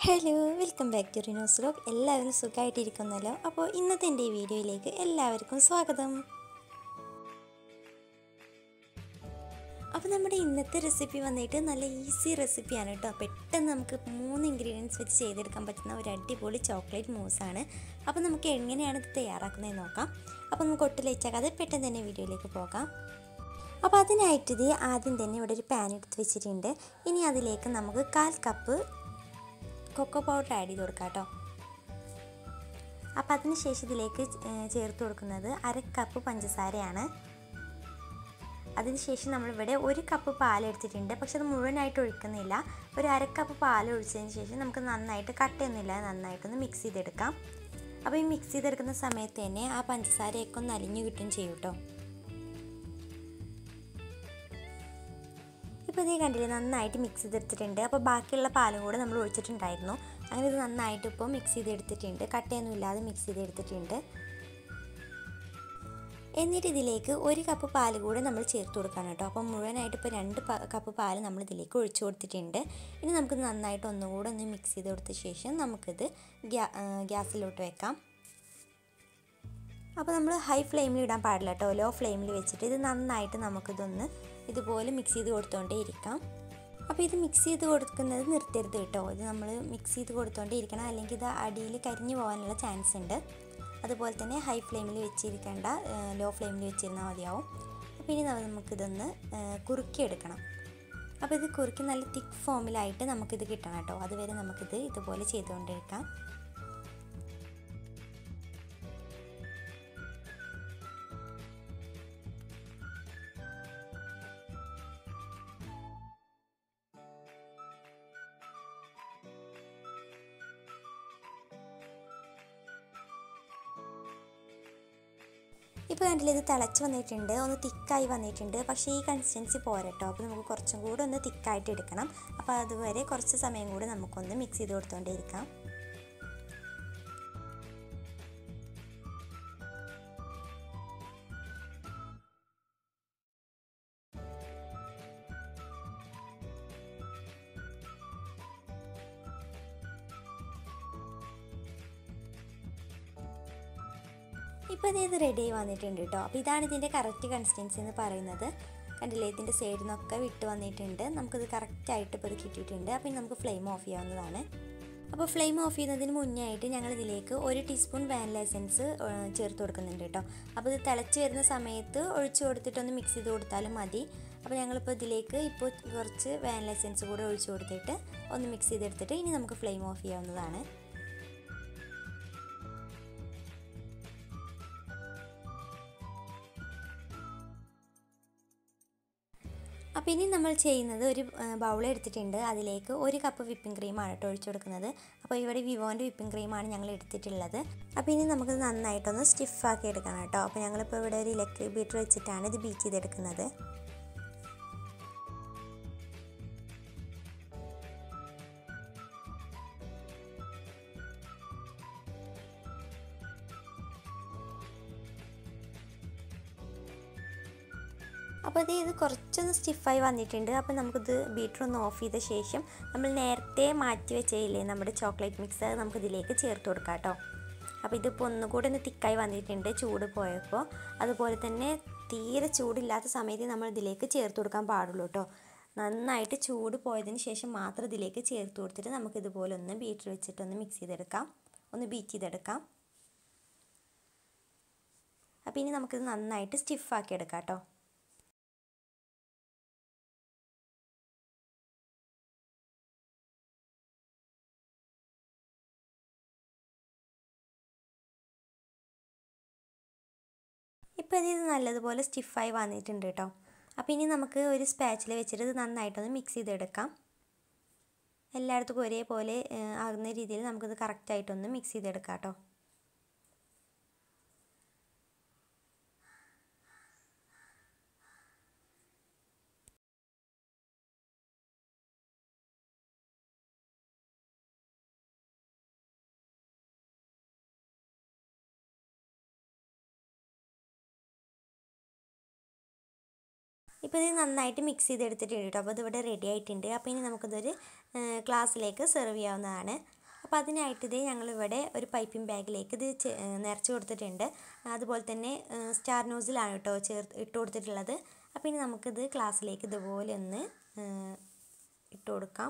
hello welcome back to Rino's vlog എല്ലാവരും സുഖമായിട്ടിരിക്കുന്നല്ലോ അപ്പോൾ ഇന്നത്തെ എൻ്റെ ഈ വീഡിയോയിലേക്ക് എല്ലാവർക്കും സ്വാഗതം അപ്പോൾ നമ്മുടെ ഇന്നത്തെ റെസിപ്പി വന്നിട്ട് നല്ല ഈസി റെസിപ്പിയാണ് കേട്ടോ പെട്ടെന്ന് നമുക്ക് മൂന്ന് ഇൻഗ്രീഡിയൻസ് വെച്ച് ചെയ്തെടുക്കാൻ പറ്റുന്ന ഒരു അടിപൊളി ചോക്ലേറ്റ് മൂസാണ് അപ്പോൾ നമുക്ക് എങ്ങനെയാണ് ഇത് തയ്യാറാക്കുന്നതെന്ന് നോക്കാം അപ്പോൾ നമുക്ക് ഒട്ടും ലേറ്റാക്കാതെ പെട്ടെന്ന് തന്നെ വീഡിയോയിലേക്ക് പോകാം അപ്പോൾ അതിനായിട്ട് ഇത് ആദ്യം തന്നെ ഇവിടെ ഒരു പാൻ എടുത്ത് വെച്ചിട്ടുണ്ട് ഇനി അതിലേക്ക് നമുക്ക് കാൽ കപ്പ് കൊക്കോ പൗഡർ ആഡ് ചെയ്ത് കൊടുക്കാം കേട്ടോ അപ്പോൾ അതിന് ശേഷം ഇതിലേക്ക് ചേർത്ത് കൊടുക്കുന്നത് അര കപ്പ് പഞ്ചസാരയാണ് അതിനുശേഷം നമ്മളിവിടെ ഒരു കപ്പ് പാൽ എടുത്തിട്ടുണ്ട് പക്ഷെ അത് മുഴുവനായിട്ട് ഒഴിക്കുന്നില്ല ഒരു അര കപ്പ് പാൽ ഒഴിച്ചതിന് ശേഷം നമുക്ക് നന്നായിട്ട് കട്ടയൊന്നുമില്ല നന്നായിട്ടൊന്ന് മിക്സ് ചെയ്തെടുക്കാം അപ്പോൾ ഈ മിക്സ് ചെയ്തെടുക്കുന്ന സമയത്ത് തന്നെ ആ പഞ്ചസാരയൊക്കെ ഒന്ന് അലിഞ്ഞു കിട്ടും ചെയ്യും കേട്ടോ ഇപ്പോൾ ഇതേ കണ്ടില്ലേ നന്നായിട്ട് മിക്സ് ചെയ്തെടുത്തിട്ടുണ്ട് അപ്പോൾ ബാക്കിയുള്ള പാലും കൂടെ നമ്മൾ ഒഴിച്ചിട്ടുണ്ടായിരുന്നു അങ്ങനെ ഇത് നന്നായിട്ട് ഇപ്പോൾ മിക്സ് ചെയ്തെടുത്തിട്ടുണ്ട് കട്ടയൊന്നും ഇല്ലാതെ മിക്സ് ചെയ്തെടുത്തിട്ടുണ്ട് എന്നിട്ട് ഇതിലേക്ക് ഒരു കപ്പ് പാൽ കൂടെ നമ്മൾ ചേർത്ത് കൊടുക്കണം കേട്ടോ അപ്പോൾ മുഴുവനായിട്ട് ഇപ്പോൾ രണ്ട് കപ്പ് പാൽ നമ്മൾ ഇതിലേക്ക് ഒഴിച്ചു കൊടുത്തിട്ടുണ്ട് ഇനി നമുക്ക് നന്നായിട്ട് ഒന്നുകൂടെ ഒന്ന് മിക്സ് ചെയ്ത് കൊടുത്ത ശേഷം നമുക്കിത് ഗ്യാ ഗ്യാസിലോട്ട് വെക്കാം അപ്പോൾ നമ്മൾ ഹൈ ഫ്ലെയിമിൽ ഇടാൻ പാടില്ല കേട്ടോ ലോ ഫ്ലെയിമിൽ വെച്ചിട്ട് ഇത് നന്നായിട്ട് നമുക്കിതൊന്ന് ഇതുപോലെ മിക്സ് ചെയ്ത് കൊടുത്തോണ്ടേ ഇരിക്കാം അപ്പോൾ ഇത് മിക്സ് ചെയ്ത് കൊടുക്കുന്നത് നിർത്തരുത് കേട്ടോ ഇത് നമ്മൾ മിക്സ് ചെയ്ത് കൊടുത്തോണ്ടേ ഇരിക്കണം അല്ലെങ്കിൽ ഇത് അടിയിൽ കരിഞ്ഞു പോകാനുള്ള ചാൻസ് ഉണ്ട് അതുപോലെ തന്നെ ഹൈ ഫ്ലെയിമിൽ വെച്ചിരിക്കേണ്ട ലോ ഫ്ലെയിമിൽ വെച്ചിരുന്നാൽ മതിയാവും അപ്പോൾ ഇനി നമുക്കിതൊന്ന് കുറുക്കിയെടുക്കണം അപ്പോൾ ഇത് കുറുക്കി നല്ല തിക്ക് ഫോമിലായിട്ട് നമുക്കിത് കിട്ടണം കേട്ടോ അതുവരെ നമുക്കിത് ഇതുപോലെ ചെയ്തുകൊണ്ടിരിക്കാം ഇപ്പോൾ കണ്ടില്ല ഇത് തിളച്ച് വന്നിട്ടുണ്ട് ഒന്ന് തിക്കായി വന്നിട്ടുണ്ട് പക്ഷേ ഈ കൺസിസ്റ്റൻസി പോരട്ടോ അപ്പോൾ നമുക്ക് കുറച്ചും കൂടെ ഒന്ന് തിക്കായിട്ട് എടുക്കണം അപ്പോൾ അതുവരെ കുറച്ച് സമയം കൂടി നമുക്കൊന്ന് മിക്സ് ചെയ്ത് കൊടുത്തോണ്ടേ ഇരിക്കാം ഇപ്പോൾ ഇത് ഇത് റെഡി ആയി വന്നിട്ടുണ്ട് കേട്ടോ അപ്പോൾ ഇതാണ് ഇതിൻ്റെ കറക്റ്റ് കൺസിസ്റ്റൻസി എന്ന് പറയുന്നത് കണ്ടില്ലേ ഇതിൻ്റെ സൈഡിൽ നിന്നൊക്കെ വിട്ട് വന്നിട്ടുണ്ട് നമുക്കിത് കറക്റ്റായിട്ട് ഇപ്പോൾ ഇത് കിട്ടിയിട്ടുണ്ട് അപ്പോൾ ഇനി നമുക്ക് ഫ്ലെയിം ഓഫ് ചെയ്യാവുന്നതാണ് അപ്പോൾ ഫ്ലെയിം ഓഫ് ചെയ്യുന്നതിന് മുന്നേ ആയിട്ട് ഞങ്ങൾ ഇതിലേക്ക് ഒരു ടീസ്പൂൺ വാനില എസൻസ് ചേർത്ത് കൊടുക്കുന്നുണ്ട് കേട്ടോ അപ്പോൾ ഇത് തിളച്ച് വരുന്ന സമയത്ത് ഒഴിച്ചു കൊടുത്തിട്ടൊന്ന് മിക്സ് ചെയ്ത് കൊടുത്താലും മതി അപ്പോൾ ഞങ്ങളിപ്പോൾ ഇതിലേക്ക് ഇപ്പോൾ കുറച്ച് വാനില എസൻസ് കൂടെ ഒഴിച്ചു കൊടുത്തിട്ട് ഒന്ന് മിക്സ് ചെയ്തെടുത്തിട്ട് ഇനി നമുക്ക് ഫ്ലെയിം ഓഫ് ചെയ്യാവുന്നതാണ് അപ്പോൾ ഇനി നമ്മൾ ചെയ്യുന്നത് ഒരു ബൗൾ എടുത്തിട്ടുണ്ട് അതിലേക്ക് ഒരു കപ്പ് വിപ്പിംഗ് ക്രീമാണ് കേട്ടോ ഒഴിച്ചു കൊടുക്കുന്നത് അപ്പോൾ ഇവിടെ വിവോൻ്റെ വിപ്പിംഗ് ക്രീമാണ് ഞങ്ങൾ എടുത്തിട്ടുള്ളത് അപ്പോൾ ഇനി നമുക്ക് നന്നായിട്ടൊന്ന് സ്റ്റിഫാക്കി എടുക്കണം കേട്ടോ അപ്പോൾ ഞങ്ങളിപ്പോൾ ഇവിടെ ഒരു ഇലക്ട്രിക് ബീറ്റർ വെച്ചിട്ടാണ് ഇത് ബീറ്റ് ചെയ്തെടുക്കുന്നത് അപ്പോൾ ഇത് ഇത് കുറച്ചൊന്ന് സ്റ്റിഫായി വന്നിട്ടുണ്ട് അപ്പോൾ നമുക്കിത് ബീറ്റർ ഒന്ന് ഓഫ് ചെയ്ത ശേഷം നമ്മൾ നേരത്തെ മാറ്റി വെച്ചില്ലേ നമ്മുടെ ചോക്ലേറ്റ് മിക്സ് അത് നമുക്കിതിലേക്ക് ചേർത്ത് കൊടുക്കാം കേട്ടോ അപ്പോൾ ഇതിപ്പോൾ ഒന്നുകൂടി ഒന്ന് തിക്കായി വന്നിട്ടുണ്ട് ചൂട് പോയപ്പോൾ അതുപോലെ തന്നെ തീരെ ചൂടില്ലാത്ത സമയത്ത് നമ്മൾ ഇതിലേക്ക് ചേർത്ത് കൊടുക്കാൻ പാടുള്ളൂ കേട്ടോ നന്നായിട്ട് ചൂട് പോയതിന് ശേഷം മാത്രം ഇതിലേക്ക് ചേർത്ത് കൊടുത്തിട്ട് നമുക്കിതുപോലെ ഒന്ന് ബീറ്റർ വെച്ചിട്ടൊന്ന് മിക്സ് ചെയ്തെടുക്കാം ഒന്ന് ബീറ്റ് ചെയ്തെടുക്കാം അപ്പോൾ ഇനി നമുക്കിത് നന്നായിട്ട് സ്റ്റിഫാക്കി എടുക്കാം കേട്ടോ ഇപ്പോൾ ഇത് നല്ലതുപോലെ സ്റ്റിഫായി വന്നിട്ടുണ്ട് കേട്ടോ അപ്പോൾ ഇനി നമുക്ക് ഒരു സ്പാച്ചിൽ വെച്ചിട്ട് ഇത് നന്നായിട്ടൊന്ന് മിക്സ് ചെയ്തെടുക്കാം എല്ലായിടത്തും ഒരേപോലെ ആകുന്ന രീതിയിൽ നമുക്കിത് കറക്റ്റായിട്ടൊന്ന് മിക്സ് ചെയ്തെടുക്കാം കേട്ടോ ഇപ്പോൾ ഇത് നന്നായിട്ട് മിക്സ് ചെയ്തെടുത്തിട്ടുണ്ട് കേട്ടോ അപ്പോൾ ഇതിവിടെ റെഡി ആയിട്ടുണ്ട് അപ്പോൾ ഇനി നമുക്കിതൊരു ഗ്ലാസ്സിലേക്ക് സെർവ് ചെയ്യാവുന്നതാണ് അപ്പോൾ അതിനായിട്ട് ഇതേ ഞങ്ങളിവിടെ ഒരു പൈപ്പിംഗ് ബാഗിലേക്ക് ഇത് ചെ- നിറച്ച് കൊടുത്തിട്ടുണ്ട് അതുപോലെ തന്നെ സ്റ്റാർ നോസിലാണ് കേട്ടോ ചേർത്ത് ഇട്ട് കൊടുത്തിട്ടുള്ളത് അപ്പോൾ ഇനി നമുക്കിത് ക്ലാസ്സിലേക്ക് ഇതുപോലെ ഒന്ന് ഇട്ട് കൊടുക്കാം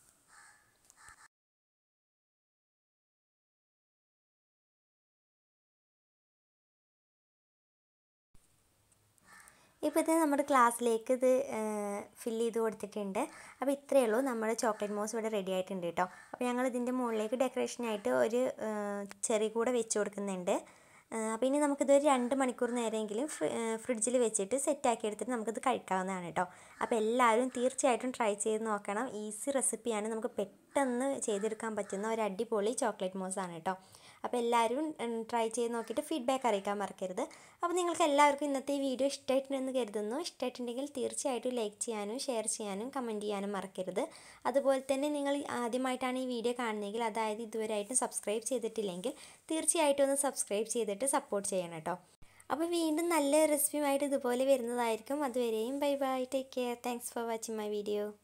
ഇപ്പോൾ ഇത് നമ്മുടെ ക്ലാസ്സിലേക്ക് ഇത് ഫില്ല് ചെയ്ത് കൊടുത്തിട്ടുണ്ട് അപ്പോൾ ഇത്രയേ ഉള്ളൂ നമ്മുടെ ചോക്ലേറ്റ് മോസ് ഇവിടെ റെഡി ആയിട്ടുണ്ട് കേട്ടോ അപ്പോൾ ഞങ്ങൾ ഇതിൻ്റെ മുകളിലേക്ക് ഡെക്കറേഷനായിട്ട് ഒരു ചെറി കൂടെ വെച്ച് കൊടുക്കുന്നുണ്ട് അപ്പോൾ ഇനി നമുക്കിത് ഒരു രണ്ട് മണിക്കൂർ നേരമെങ്കിലും ഫ്രിഡ്ജിൽ വെച്ചിട്ട് സെറ്റാക്കി എടുത്തിട്ട് നമുക്കിത് കഴിക്കാവുന്നതാണ് കേട്ടോ അപ്പോൾ എല്ലാവരും തീർച്ചയായിട്ടും ട്രൈ ചെയ്ത് നോക്കണം ഈസി റെസിപ്പിയാണ് നമുക്ക് പെട്ടെന്ന് ചെയ്തെടുക്കാൻ പറ്റുന്ന ഒരു അടിപൊളി ചോക്ലേറ്റ് മോസാണ് കേട്ടോ അപ്പോൾ എല്ലാവരും ട്രൈ ചെയ്ത് നോക്കിയിട്ട് ഫീഡ്ബാക്ക് അറിയിക്കാൻ മറക്കരുത് അപ്പോൾ നിങ്ങൾക്ക് എല്ലാവർക്കും ഇന്നത്തെ ഈ വീഡിയോ ഇഷ്ടമായിട്ടുണ്ടെന്ന് കരുതുന്നു ഇഷ്ടമായിട്ടുണ്ടെങ്കിൽ തീർച്ചയായിട്ടും ലൈക്ക് ചെയ്യാനും ഷെയർ ചെയ്യാനും കമൻറ്റ് ചെയ്യാനും മറക്കരുത് അതുപോലെ തന്നെ നിങ്ങൾ ആദ്യമായിട്ടാണ് ഈ വീഡിയോ കാണുന്നതെങ്കിൽ അതായത് ഇതുവരെയായിട്ടും സബ്സ്ക്രൈബ് ചെയ്തിട്ടില്ലെങ്കിൽ തീർച്ചയായിട്ടും ഒന്ന് സബ്സ്ക്രൈബ് ചെയ്തിട്ട് സപ്പോർട്ട് ചെയ്യണം കേട്ടോ അപ്പോൾ വീണ്ടും നല്ല റെസിപ്പിയുമായിട്ട് ഇതുപോലെ വരുന്നതായിരിക്കും അതുവരെയും bye bye take care thanks for watching my video